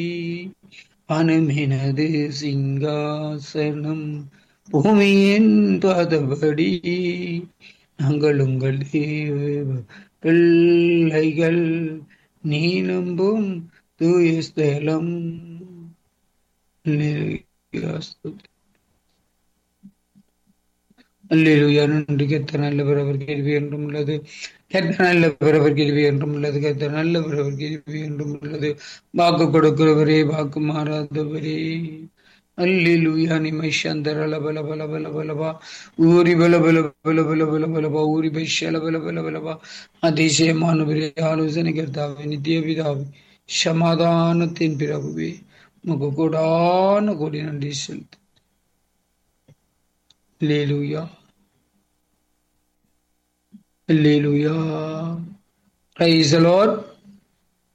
பணமெனது சிங்காசனம் பூமியின் பாதபடி நாங்கள் உங்கள் தேவ பிள்ளைகள் நீ நம்பும் தூய ஸ்தலம் அல்லேலூயா நன்றி கத்த நல்ல பிறவர் கேள்வி என்றும் உள்ளது கத்த நல்ல பிறவர் கேள்வி என்றும் உள்ளது கத்த நல்ல பிறவர் கேள்வி என்றும் உள்ளது வாக்கு கொடுக்கிறவரே வாக்கு மாறாதவரே அல்லேலூயா நிமை சந்தரல பல பல பல பலவா ஊரி பல பல பல பல பல பலவா ஊரி பைஷல பல பல பலவா அதிசயமானவரே ஆலோசனை கர்த்தாவே நித்திய பிதாவே சமாதானத்தின் பிறகுவே உமக்கு கூடான கோடி நன்றி செலுத்து Alleluia. Alleluia. Praise the Lord.